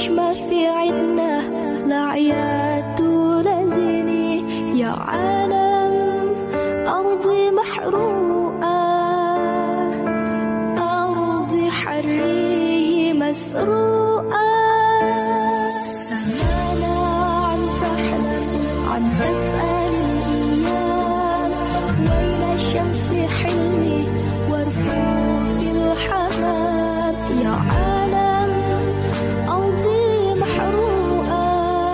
ليش ما في عدنا لعيات ولا زيني يا عالم أرضي محروقة أرضي حريه مسروقة سمعنا عم تحلم عم تسأل الأيام وين الشمس حلمي ورفوف الحمام يا عالم أرضي محروقة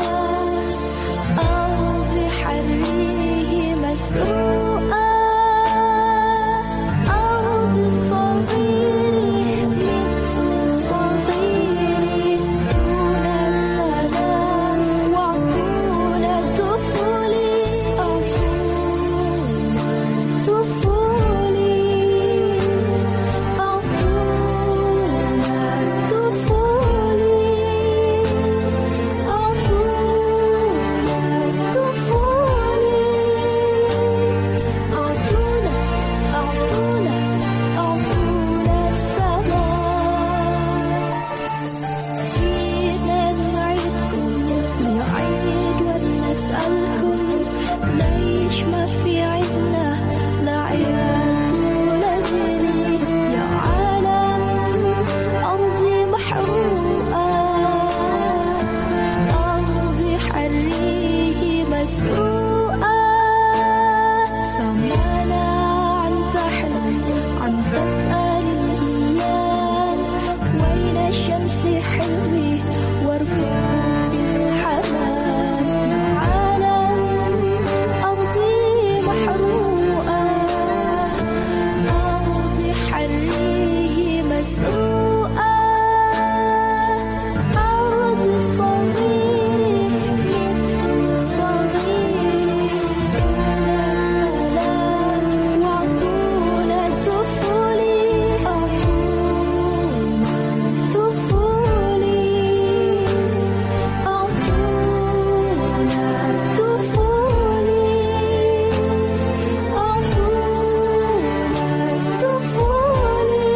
أرضي حريه مسروقة أرض صغيرة مثل صغيري دون السلام وعطونا طفولي أعطونا طفولي أعطونا طفولي أعطونا طفولي أعطونا أعطونا أعطونا السماء فينا نعيدكم نعيد ونسألكم ليش ما في عدنا لا عيال ولا زين يا عالم أرضي محروقة أرضي حريه مسروقة سمعنا عم تحلم عم تسأل الأيام وين الشمس حلمي وارفع الحمام يا عالم أرضي محروقة أرضي حريه مسروقة أرض صغيرة مثل صغيري سلام وعطونا طفولي أعطونا طفولي أعطونا طفولي أعطونا طفولي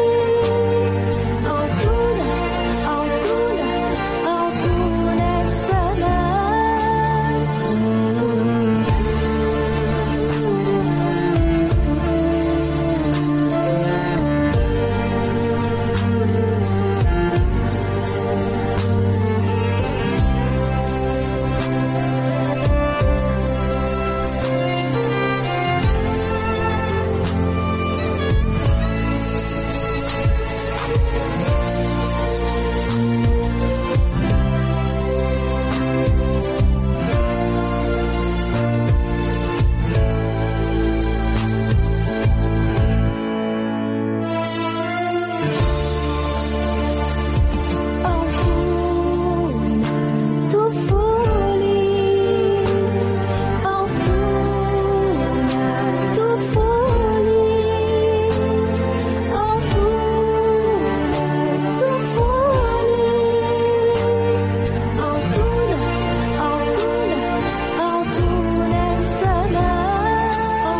أعطونا أعطونا أعطونا أعطونا طفولي أعطونا طفولي أعطونا طفولي أعطونا أعطونا أعطونا السماء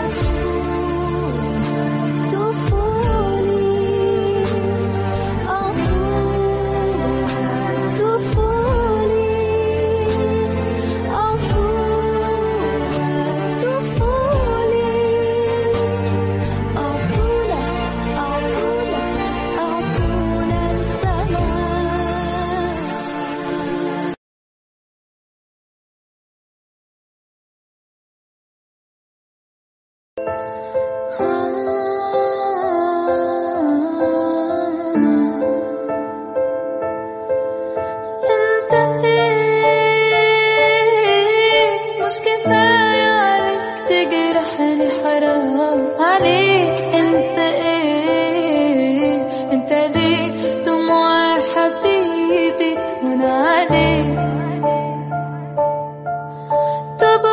أعطونا طفولي أعطونا طفولي أعطونا طفولي أعطونا أعطونا أعطونا السماء انت ايه مش كفاية عليك تجرحني حرام عليك انت ايه انت ليه دموع حبيبي تهون عليك طب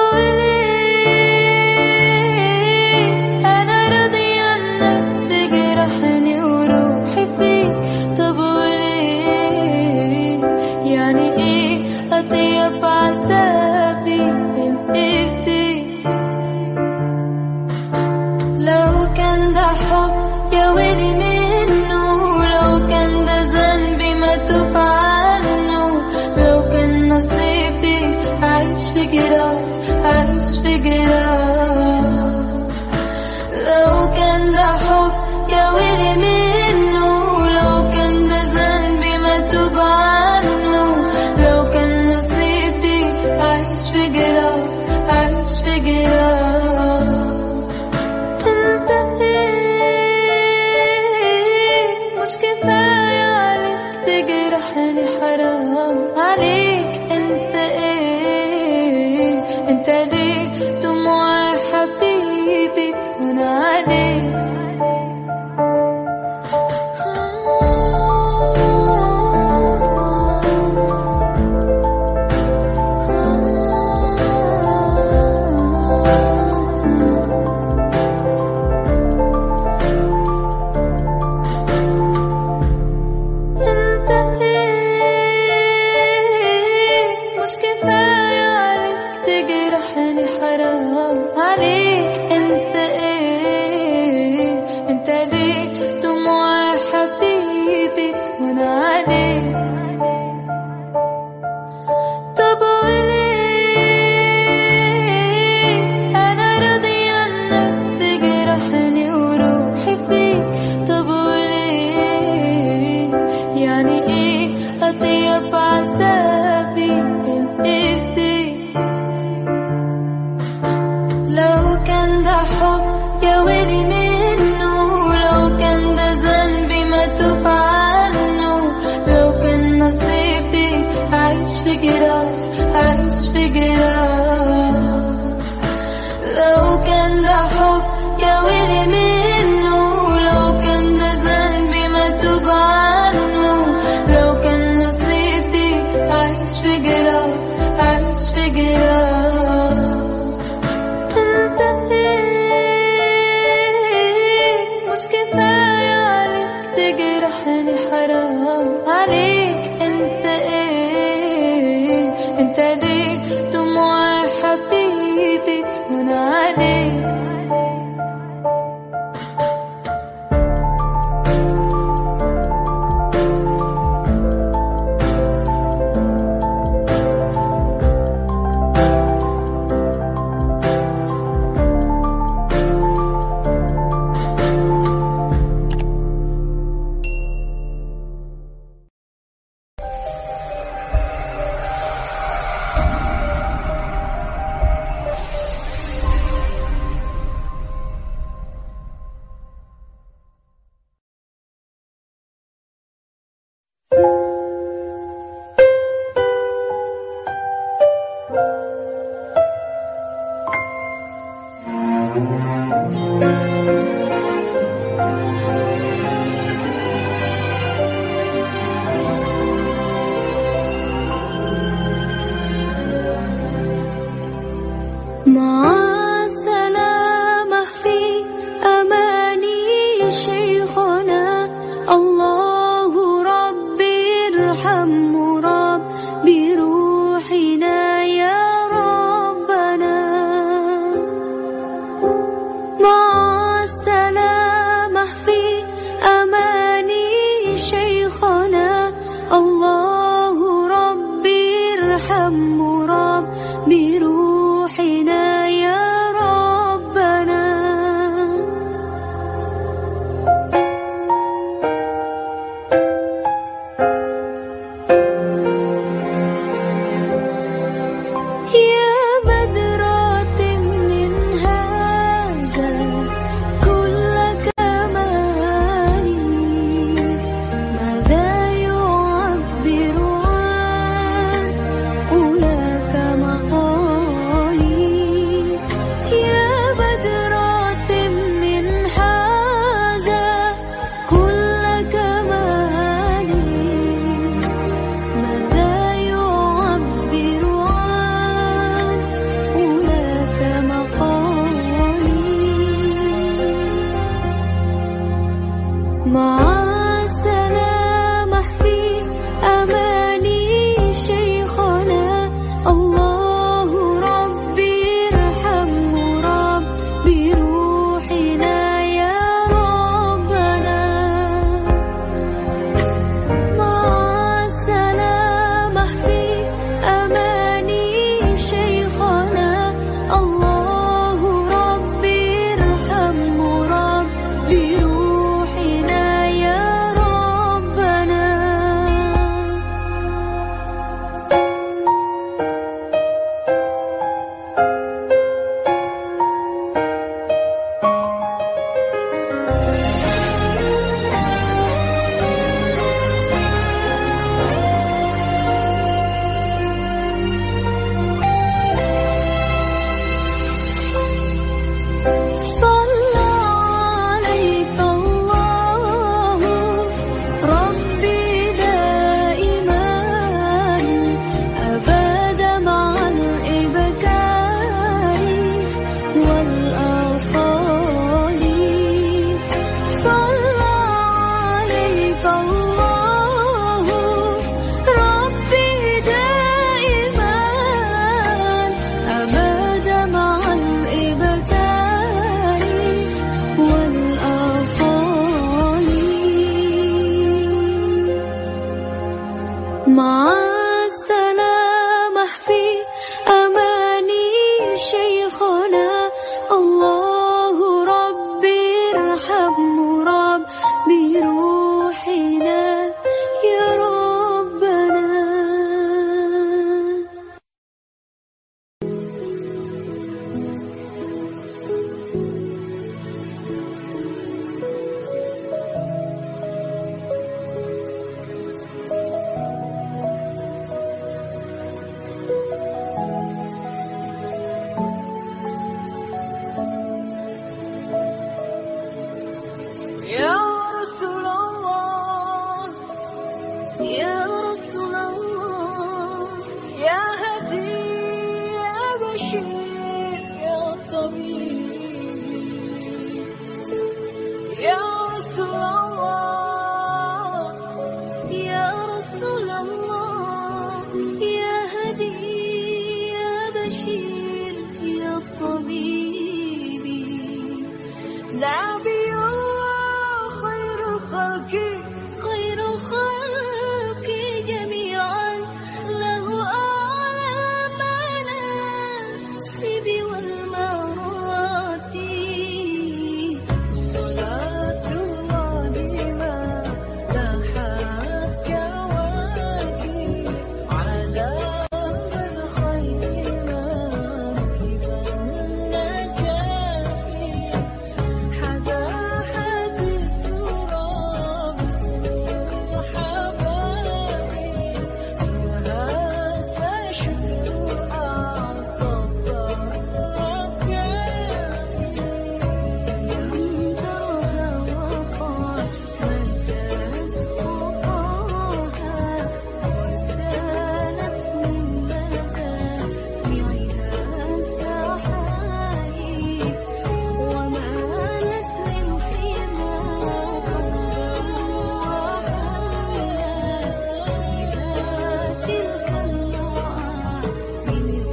وليه انا راضية انك تجرحني وروحي فيك طب وليه يعني ايه اطيب عذابي من ايديك لو كان ده حب يا ويلي منه لو كان ده ذنبي ما توب عنه figure it out عايش figure it out لو كان ده حب يا ويلي منه لو كان ده ذنبي ما توب عنه لو كان نصيبي عايش figure it out عايش figure it out انت ايه مش كفاية عليك تجرحني حرام عليك انت ايه انت ليه دموع حبيبي تهون عليك انت ايه مش كفاية عليك تجرحني حرام عليك انت ايه انت ليه دموع حبيبي تهون عليك طب وليه انا راضية انك تجرحني وروحي فيك طب وليه يعني ايه اطيب عذابي بين ايديك لو كان ده حب يا ويلي منه لو كان ده ذنبي ما توب عنه لو كان نصيبي عايش في جراح عايش في جراح لو كان ده حب يا ويلي منه لو كان ده ذنبي ما توب عنه لو كان نصيبي عايش في جراح عايش في جراح انت ايه مش كفاية عليك تجرحني حرام عليك انت ايه انت ليه دموع حبيبي تهون عليك مع السلامة في أماني شيخنا الله ربي ارحم ربي روحنا يا ربنا يا رسول الله يا رسول الله يا هدي يا بشير يا طبيب يا رسول الله يا رسول الله يا هدي يا بشير يا طبيب نبي الله خير الخلق خير الخلق جميعا له أعلى المناسب والمراتب صلاة الله ما لاحت كواكب على من خير ما ركب النجاة حدا حديث رامز وحبايب وهذا شكر أعطف يمدرها وقال من تسقطها وسالت من مدامعها سحايب ومالت من حمى إلى تلك المعالم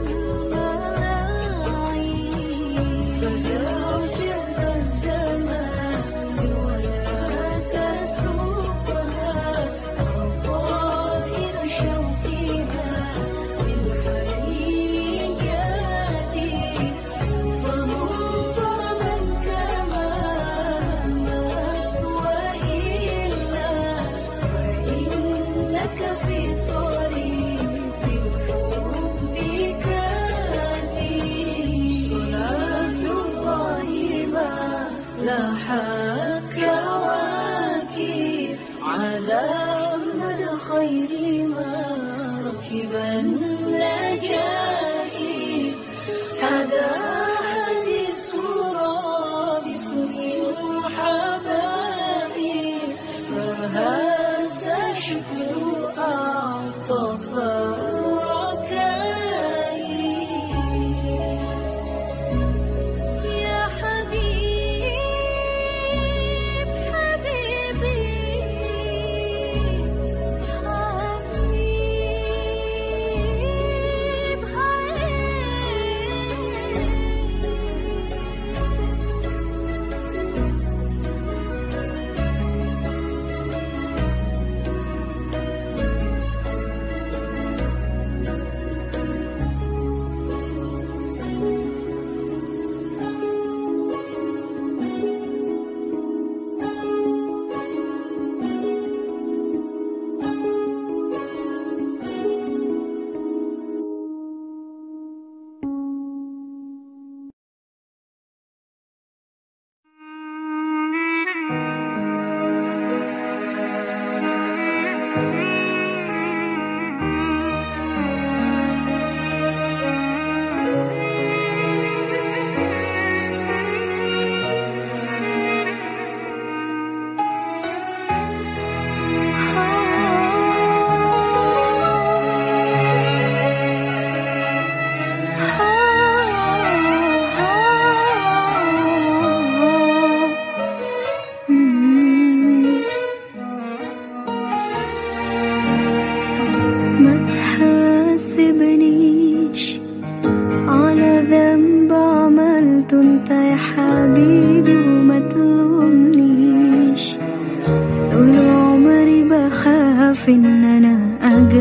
والملاعين فدافع الزمان ولا تسوقها فطائر شوقها للحريقات فمضطربا كما الناس وإلا فإنك في طريق الحب كاذب صلاة الله ما لاحت كواكب على من خير ما ركب النجائب هذا حديث رابس الحبائب فهذا شكر أعطف الركائب يا حبيب حبيبي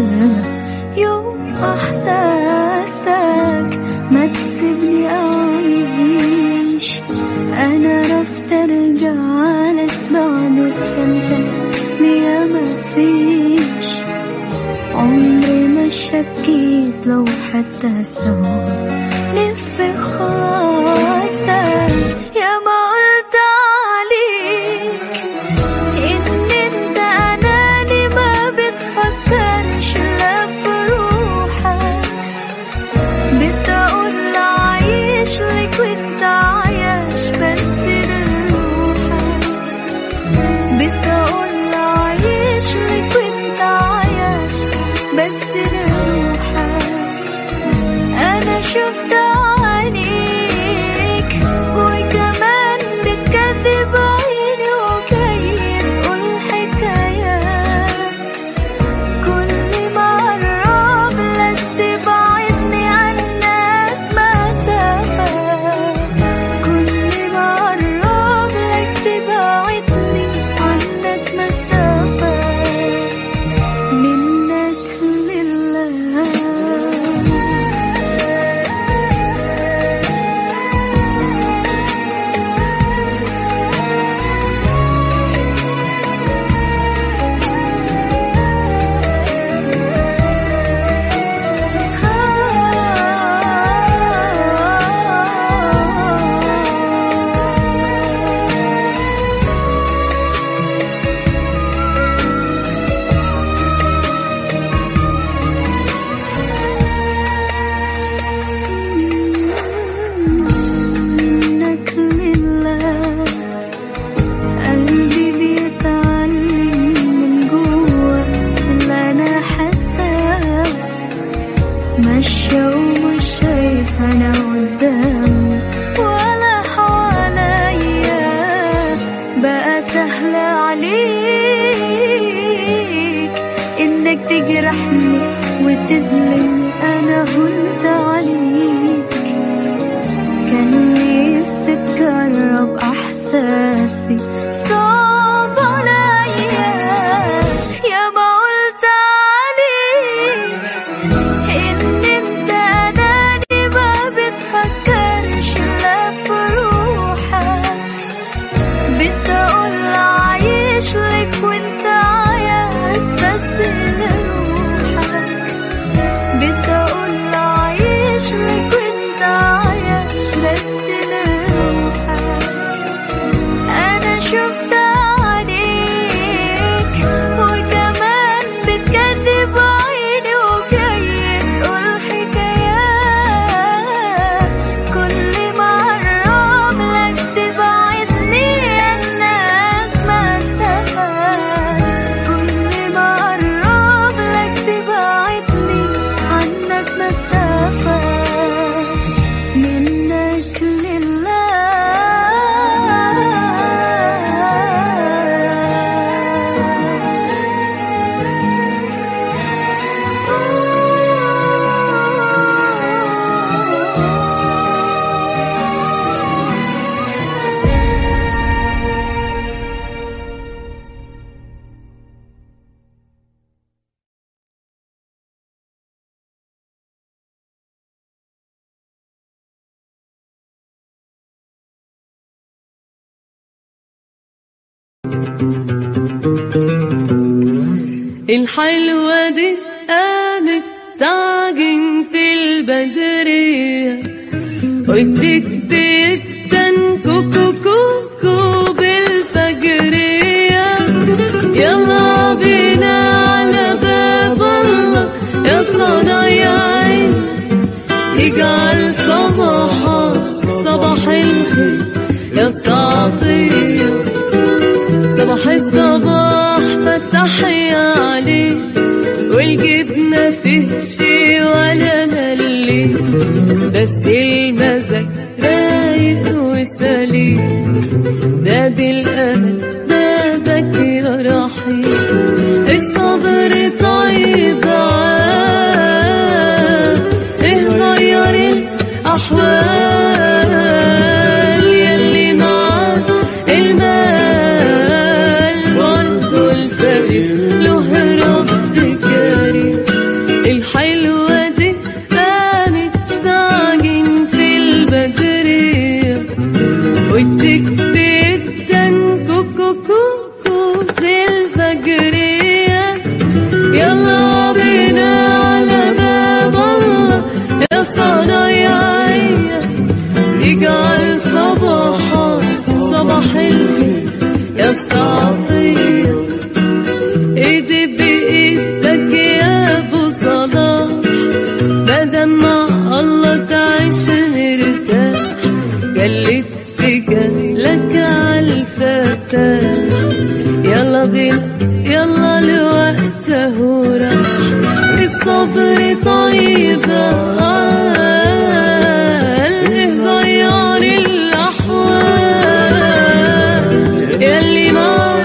يوم احساسك ما تسيبني اعيش انا رفض ارجع لك بعد خيانتك يا ما فيش عمري ما شكيت لو حتى سوا نفي خلاصك يا ما قلت عليك ان انت اناني ما بتفكرش لا في روحك بتقول عايش لك وانت عايش بس لروحك بتقول عايش لك وانت عايش بس لروحك انا شفت عينيك وكمان بتكذب عيني وجاي تقول حكايات كل ما اقرب لك تبعدني عنك مسافة كل ما اقرب لك تبعدني عنك مسافة منك لله منك لله قلبي بيتعلم من جوا اللي انا حاساه ماشية ومش شايفة انا قدامي ولا حواليا بقى سهل عليك انك تجرحني وتظلمني انا هنت عليك كان نفسي تجرب احساسي صعب عليا يا ما قلت عليك ان انت اناني ما بتفكرش لا في روحك بتقول عايش لك وانت عايز بس لروحك بتقول عايش لك وانت عايش بس لروحك انا شفت عليك وكمان بتكذب عيني وجاي تقول حكايات كل ما اقرب لك تبعدني عنك مسافات كل ما اقرب لك تبعدني عنك مسافات منك لله الحلوة دي قامت تعجن في البدرية وتكتب كوكو كوكو بالفجرية يلا بينا على باب الله يا صنايعي اجعل صباحك صباح الخير يا استعطيه صباح الصباح فتح يا علي والجبنة فيه شي ولا ملي بس المزاج رايق وسليم باب الأمل بابك يا رحيم الصبر طيب عاد ايه غير الأحوال يلي معاه المال برضو الفقير له رب كريم الصبر طيبة إيه غير الأحوال يلي مع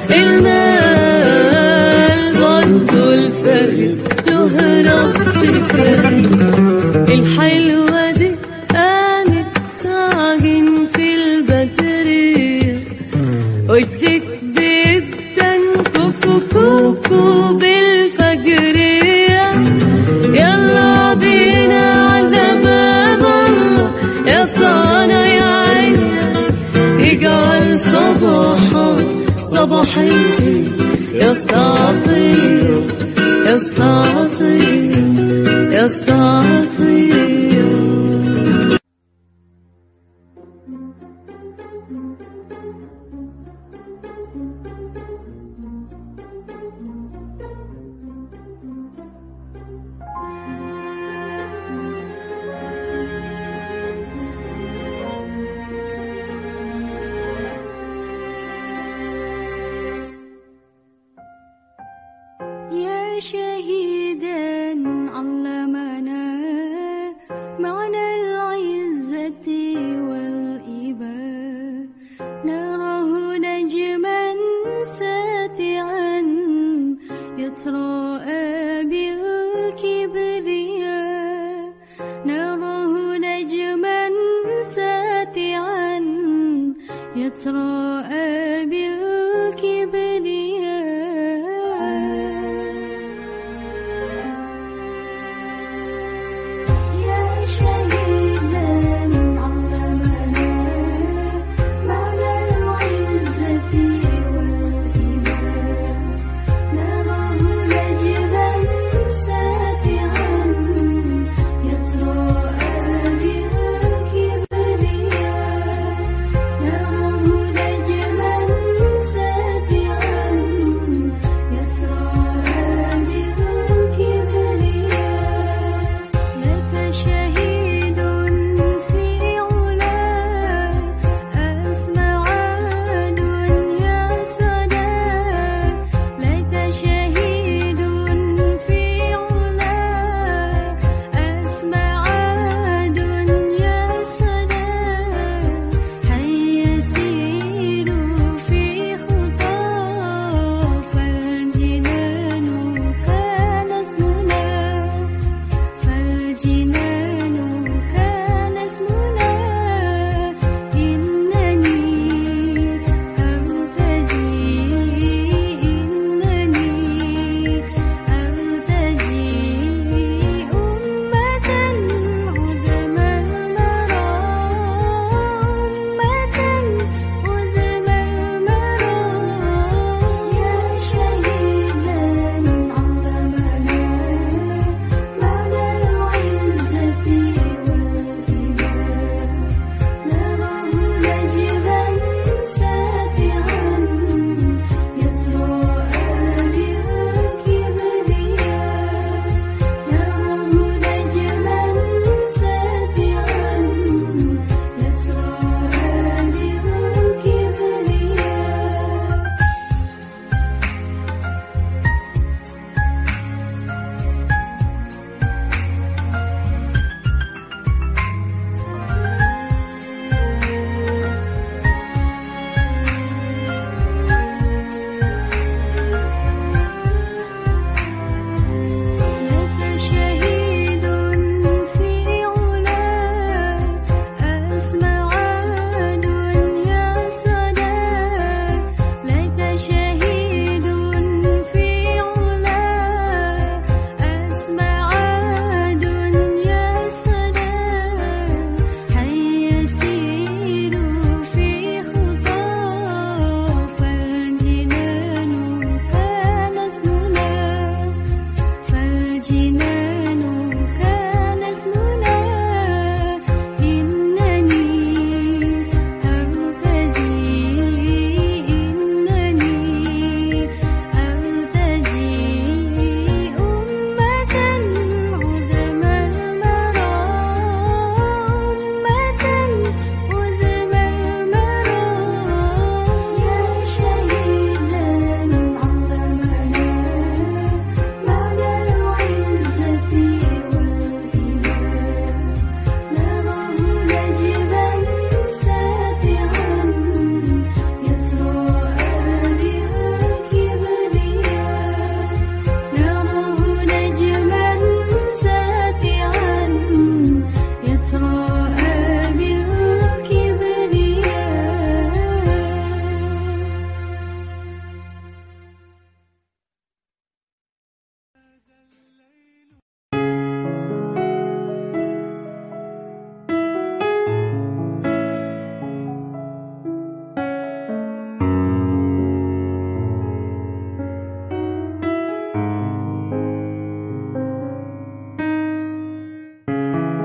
المال برضو الفرق له رب كريم الحلوة دي قامت تعجن في البدرية وديك جدا كوكو كوكو بالفجرية يلا بينا على باب الله يا صانع يا عيني اجعل صباحا صباح الخير يا استعطية يا استعطية يا استعطية يا شهيدا علمنا معنى العزة والإباء نراه نجما ساتعا يتراءى بالكبرياء نراه نجما ساتعا يتراءى بالكبرياء يا شهيدا علمنا معنى العزة والإيمان نراه نجما ساتعا يتراءى بالكبرياء نراه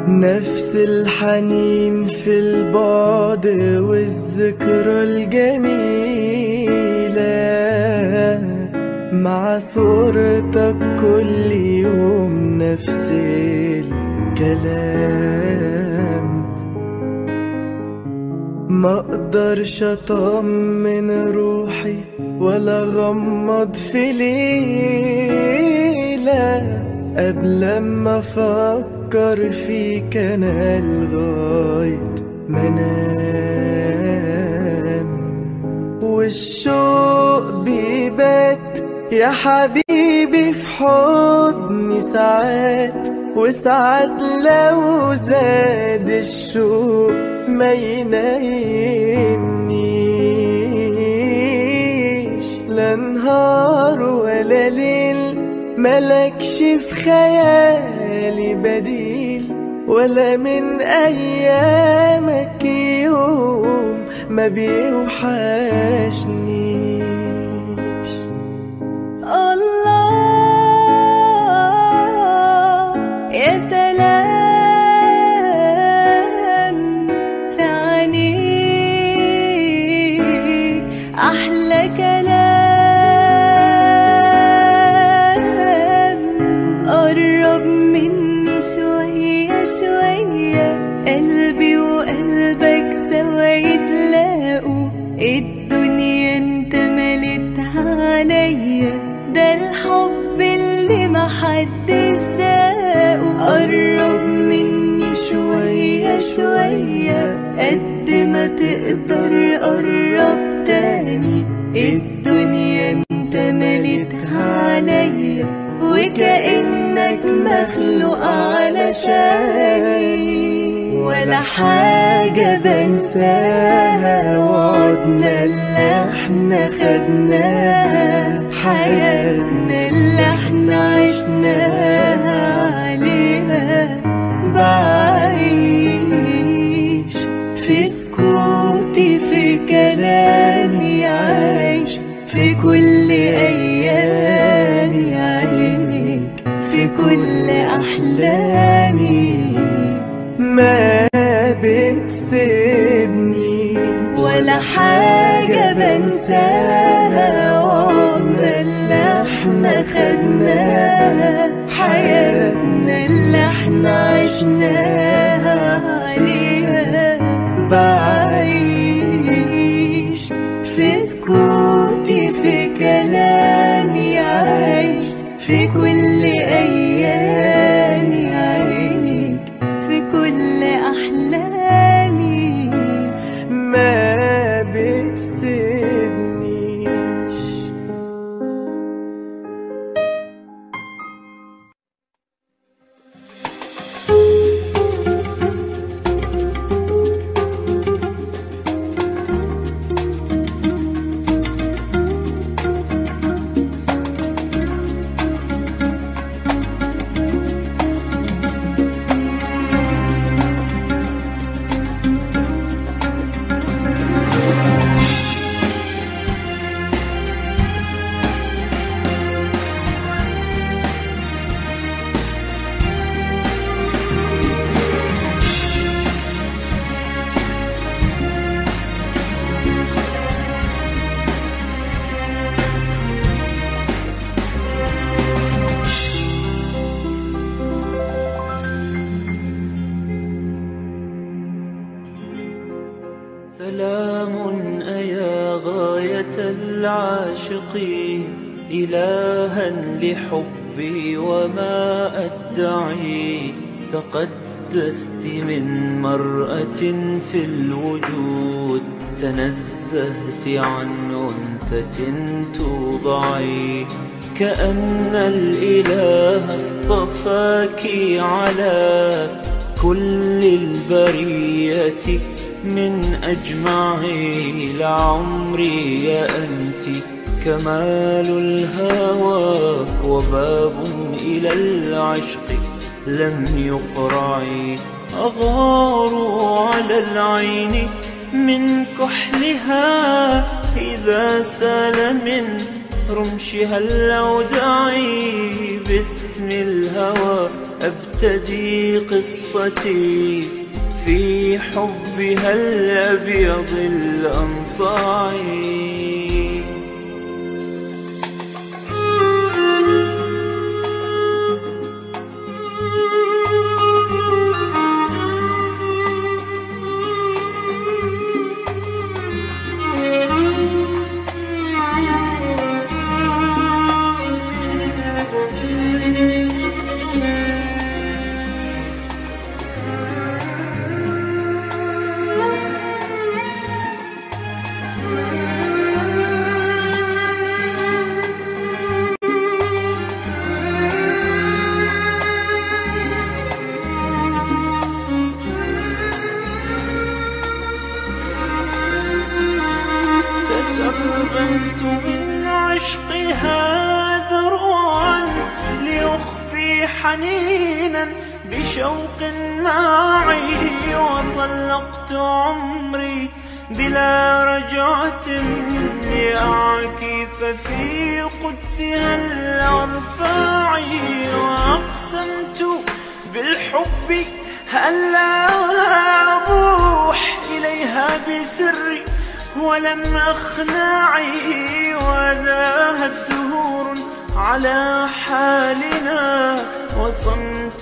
نفس الحنين في البعد والذكرى الجميلة مع صورتك كل يوم نفس الكلام ما اقدرش اطمن روحي ولا غمض في ليلة قبل ما افكر فيك انا لغاية ما انام والشوق بيبات يا حبيبي في حضني ساعات وساعات لو زاد الشوق ما ينامنيش لا نهار ولا ليل ملكش في خيالي بديل ولا من ايامك يوم ما بيوحشنيش الله يا سلام في عينيك أحلى كلام قرب مني شوية شوية قلبي وقلبك سوا يتلاقوا الدنيا انت ملتها عليا ده الحب اللي محدش داقه قرب مني شوية شوية قد ما تقدر قرب تاني الدنيا انت ملتها عليا وكأنك مخلوق علشاني ولا حاجة بنساها وعدنا اللي احنا خدناها حياتنا اللي احنا عشناها عليها بعيش في سكوتي في كلامي عايش في كل أيامي عينيك في كل أحلامي ما بتسيبني ولا حاجة بنساها وعمرنا اللي احنا خدناها حياتنا اللي احنا عشناها عليها بعيش في سكوتي في كلامي عايش في كل أيامي عينيك في كل أحلامي ما بتسيبنيش سلام أيا غاية العاشقين إلها لحبي وما أدعي تقدست من مرأة في الوجود تنزهت عن أنثى توضعي كأن الإله اصطفاك على كل البرية من أجمعي لعمري يا أنت كمال الهوى وباب إلى العشق لم يقرعي أغار على العين من كحلها إذا سال من رمشها الأودعي بالسلام باسم الهوى أبتدي قصتي في حبها الأبيض الأنصاعي تسربلت من عشقها ذروعا لأخفي حنينا بشوق معي وطلقت عمري بلا رجعة لأعكف في قدسها الأرفاع وأقسمت بالحب ألا أبوح إليها بسري ولم أخنعي وذاهت دهور على حالنا وصمت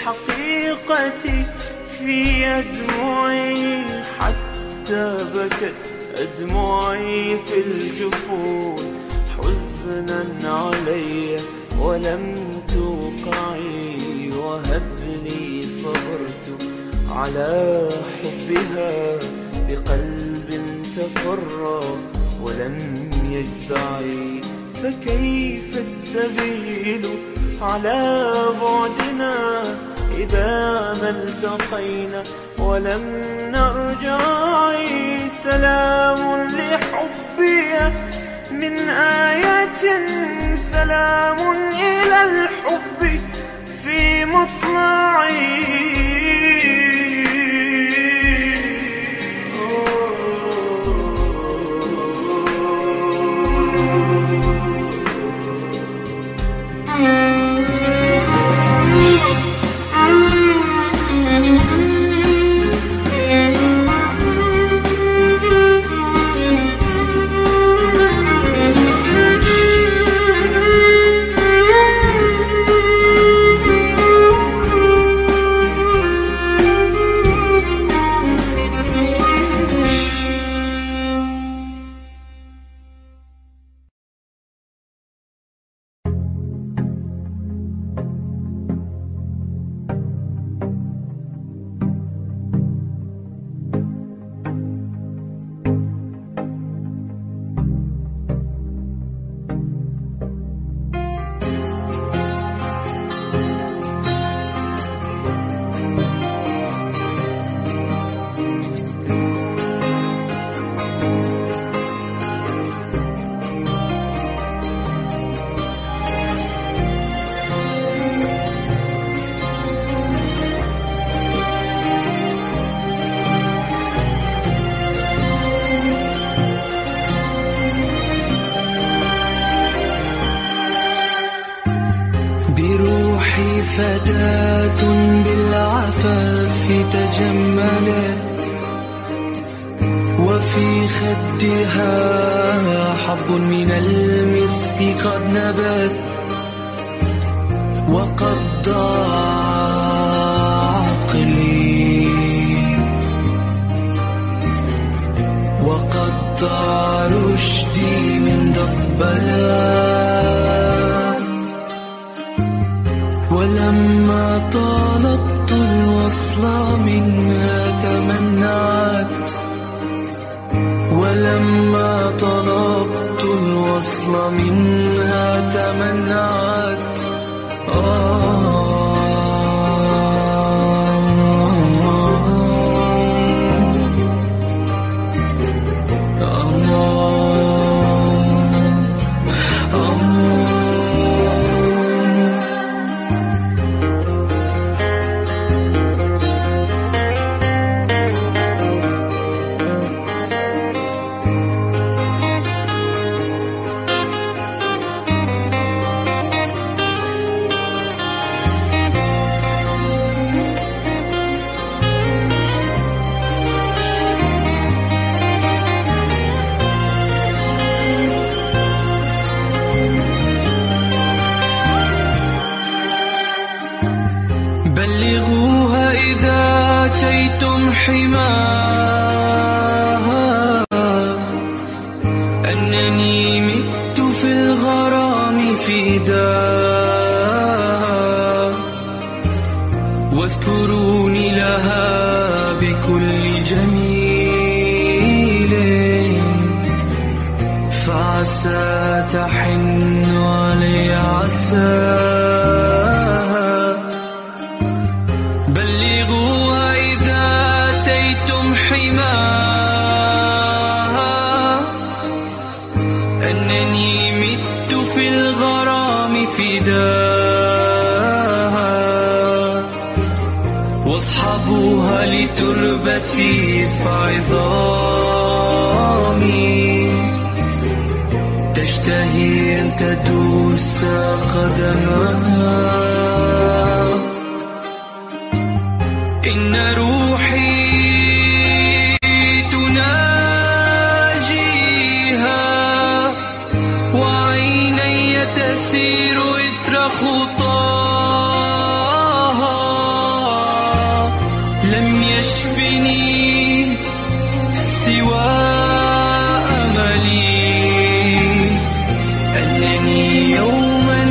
الحقيقة في أدمعي حتى بكت أدمعي في الجفون حزنا علي ولم توقعي وهبني صبرت على حبها بقلب تفرى ولم يجزعي فكيف السبيل على بعدنا إذا ما التقينا ولم نرجع سلام لحبي من آية سلام إلى الحب في بروحي فتاة بالعفاف تجملت وفي خدها حب من المسك قد نبت وقد ضاع عقلي وقد ضاع رشدي من ضبلات ولما طلبت الوصل منها تمنعت ولما طلبت الوصل منها تمنعت بلغوها إذا أتيتم حماها أنني مت في الغرام فداها واذكروني لها بكل جميل فعسى تحن علي عساها بلغوها إذا أتيتم حماها أنني مت في الغرام فداها واصحبوها لتربتي فعظامي تشتهي أن تدوس قدمها إن روحي تناجيها وعيني تسير إثر خطاها لم يشفني سوى أملي أنني يوما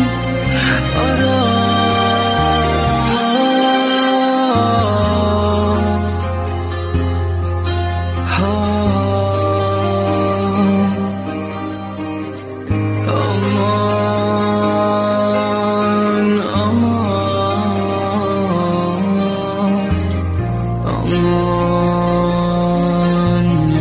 أمان أمان أمان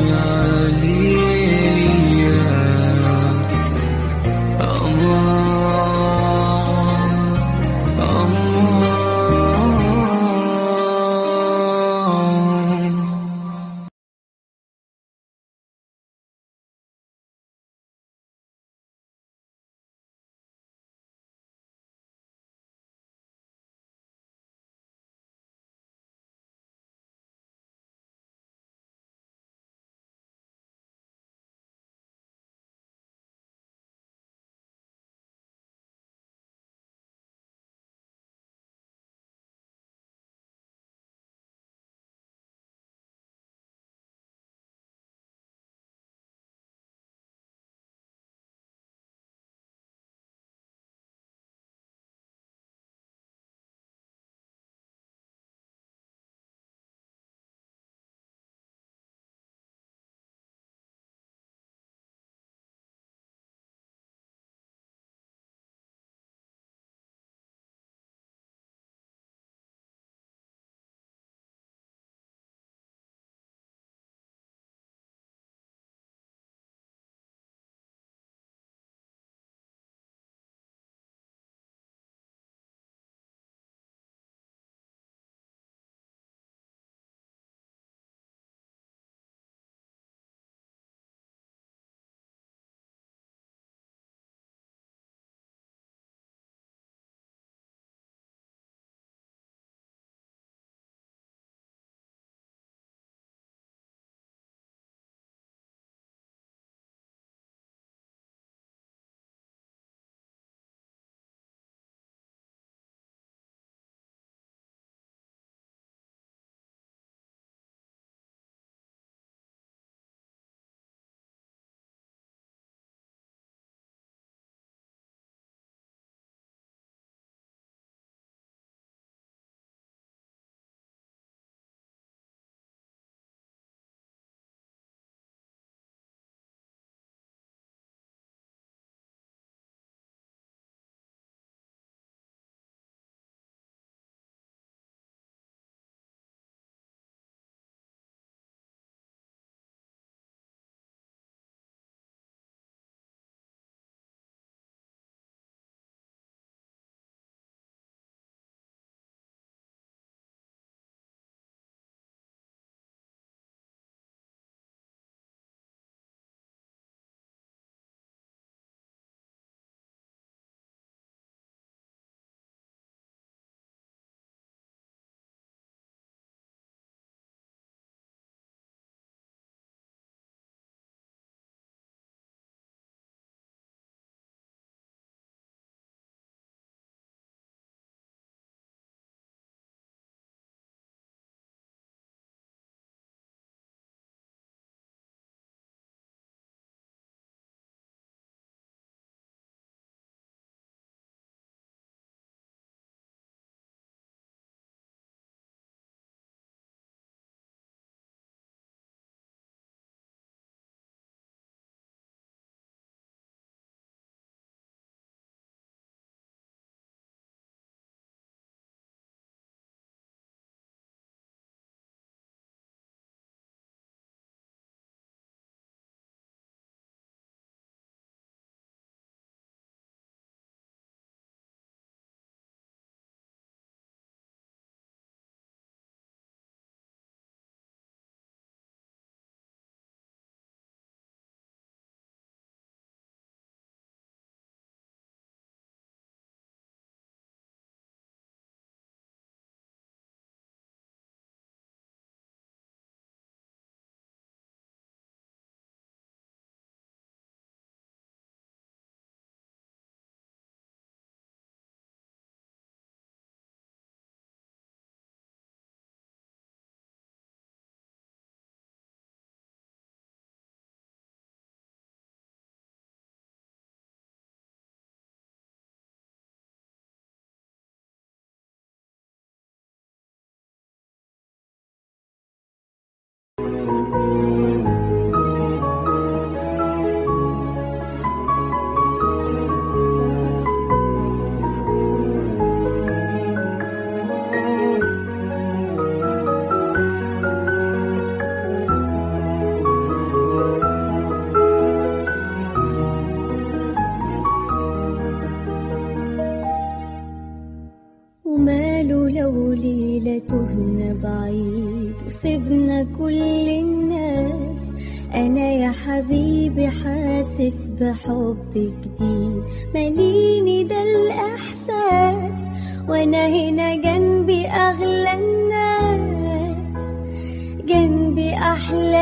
وماله لو ليلة تهنا بعيد وسيبنا كل الناس أنا يا حبيبي حاسس بحب جديد ماليني ده الإحساس وأنا هنا جنبي أغلى الناس جنبي أحلى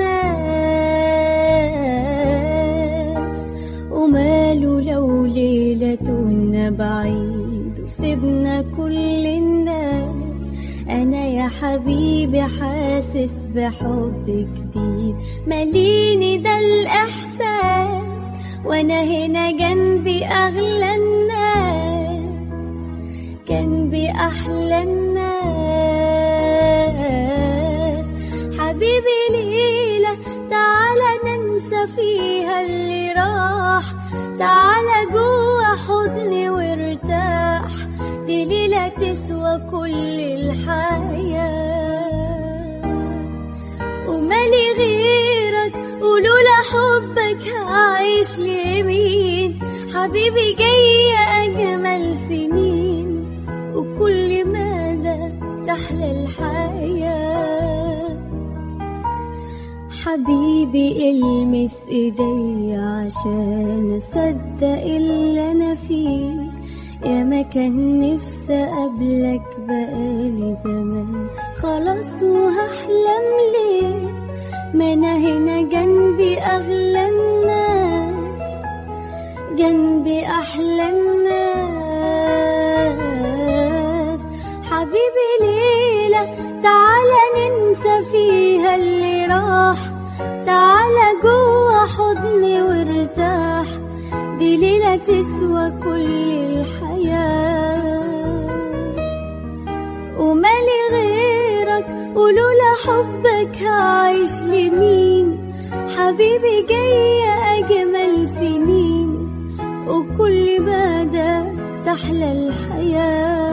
الناس وماله لو ليلة تهنا بعيد وسيبنا كل الناس أنا يا حبيبي حاسس بحب جديد ماليني ده الإحساس وأنا هنا جنبي أغلى الناس جنبي أحلى الناس حبيبي ليلة تعالى ننسى فيها اللي راح تعالى جوا حضني وارتاح دي ليلة تسوى كل الحياة ومالي غيرك ولولا حبك هعيش لمين حبيبي جاية أجمل سنين وكل مدى تحلى الحياة حبيبي المس ايدي عشان اصدق اللي انا فيه يا ما كان نفسي اقابلك بقالي زمان خلاص وهحلم ليه ما انا هنا جنبي اغلى الناس جنبي احلى الناس حبيبي ليلة تعالى ننسى فيها اللي راح تعالى جوا حضني وارتاح دي ليلة تسوى كل الحياة ومالي غيرك ولولا حبك هعيش لمين حبيبي جاية أجمل سنين وكل مدى تحلى الحياه